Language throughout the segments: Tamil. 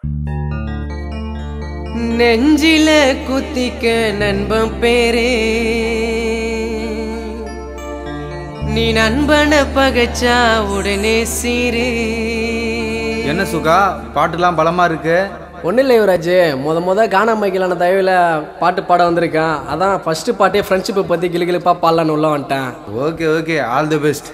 நெஞ்சில குத்திக்க நண்பன் பேரே நீ நண்பனை பகச்சா உடனே சீரே என்ன சுகா பாட்டுலாம் பலமா இருக்கு ஒன்றும் இல்லை யுவராஜ் முத முத கானா மைக்கிலான தயவில் பாட்டு பாட வந்திருக்கேன் அதான் ஃபஸ்ட்டு பாட்டே ஃப்ரெண்ட்ஷிப்பை பற்றி கிளுகிளுப்பாக பாடலான்னு உள்ள வந்துட்டேன் okay okay all the best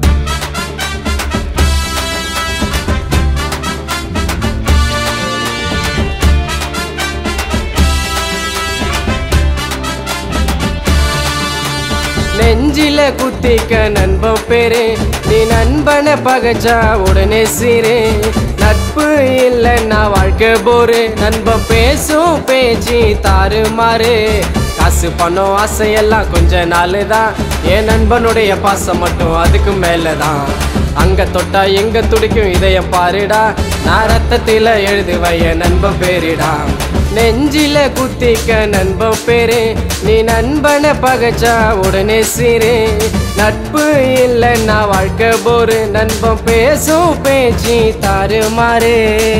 நெஞ்சில குத்திக்க நண்பன் பேரே நீ நண்பனை பகச்சா உடனே சீரே நட்பு இல்லைன்னா வாழ்க்கை போரு நண்பன் பேசும் பேச்சு தாறு மாறு காசு பணம் ஆசையெல்லாம் கொஞ்ச நாள் தான் என் நண்பனுடைய பாசம் மட்டும் அதுக்கு மேலே தான் அங்க தொட்டா எங்க துடிக்கும் இதயம் பாருடா நான் ரத்தத்தில எழுதுவ என் நண்பன் பேரிடா நெஞ்சில குத்திக்க நண்பன் பேரு நீ நண்பனை பகச்சா உடனே சீரு நட்பு இல்லைன்னா வாழ்க்கை போரு நண்பன் பேசும் பேச்சு தாறு மாறு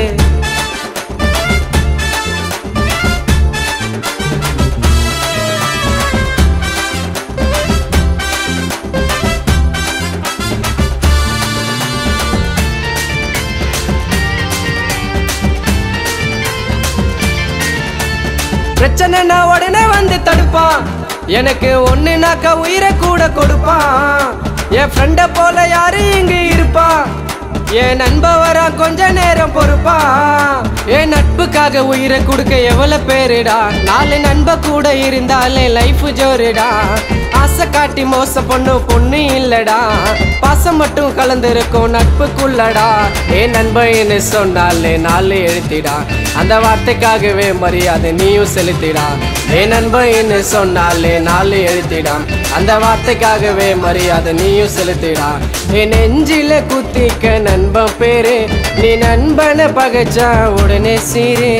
பிரச்சனைனா உடனே வந்து தடுப்பான் எனக்கு ஒண்ணுனாக்க உயிரை கூட கொடுப்பான் என் ஃப்ரெண்ட போல யாரு இங்க இருப்பா என் நண்ப வரா கொஞ்ச நேரம் பொறுப்பா என் நட்புக்காக உயிரை கொடுக்க எவ்வளவு பேருடா நாலு நண்ப கூட இருந்தாலே லைஃப் ஜோருடா ஆசை காட்டி மோச பொண்ணு பொண்ணு இல்லடா பாசம் மட்டும் கலந்திருக்கும் நட்புக்குள்ளடா ஏன் நண்பன்னு சொன்னாலே நாலு எழுத்திடா அந்த வார்த்தைக்காகவே மரியாதை நீயும் செலுத்திடா ஏன் நண்பன்னு சொன்னாலே நாலு எழுத்திடா அந்த வார்த்தைக்காகவே மரியாதை நீயும் செலுத்திடா என் நெஞ்சில குத்திக்க நண்பன் பேரு நீ நண்பனை பகச்சா உடனே சீரே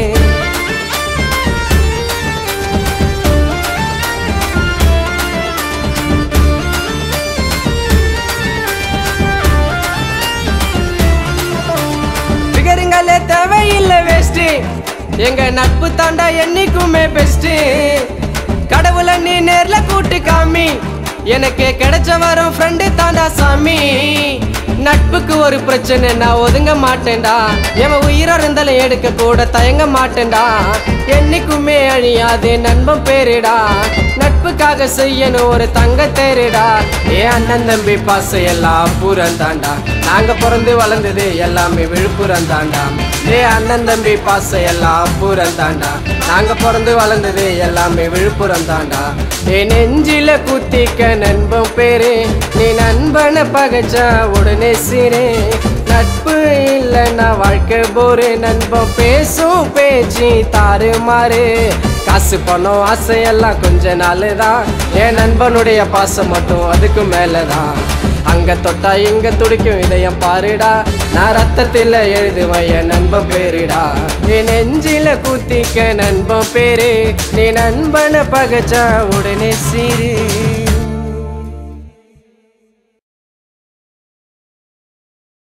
பிகருங்களே தேவையில்லை வேஸ்ட் எங்க நட்பு தாண்டா என்னைக்குமே பெஸ்ட் கடவுளை நீ நேர்ல கூட்டு காமி எனக்கு கிடைச்ச வரும் ஃப்ரெண்டு தாண்டா சாமி நட்புக்கு ஒரு பிரச்சனை நான் ஒதுங்க மாட்டேன்டா எவன் உயிரா இருந்தாலும் எடுக்க கூட தயங்க மாட்டேன்டா என்னைக்குமே அழியாது நண்பன் பேருடா நட்புக்காக செய்யணும் ஒரு தங்க தேருடா ஏ அண்ணன் தம்பி பாசம் எல்லாம் பூரம் தாண்டா நாங்க பிறந்து வளர்ந்தது எல்லாமே விழுப்புரம் தாண்டா ஏ அண்ணன் தம்பி பாசம் எல்லாம் பூரம் தாண்டா நாங்க பிறந்து வளர்ந்தது எல்லாமே விழுப்புரம் தாண்டா ஏ நெஞ்சில குத்திக்க நண்பன் பேரு நீ நண்பனை பகச்சா உடனே சீரே நட்பு இல்லைன்னா வாழ்க்கை போரு நண்பன் பேசும் பேச்சு தாறு மாறு காசு பணம் ஆசையெல்லாம் கொஞ்ச நாள் தான் என் நண்பனுடைய பாசம் மட்டும் அதுக்கு மேலதான் அங்க தொட்டா இங்க துடிக்கும் இதயம் பாருடா நான் ரத்தத்தில் எழுதுவேன் என் நண்பன் பேருடா என் நெஞ்சில குத்திக்க நண்பன் பேரு நீ நண்பனை பகச்சா உடனே சீரு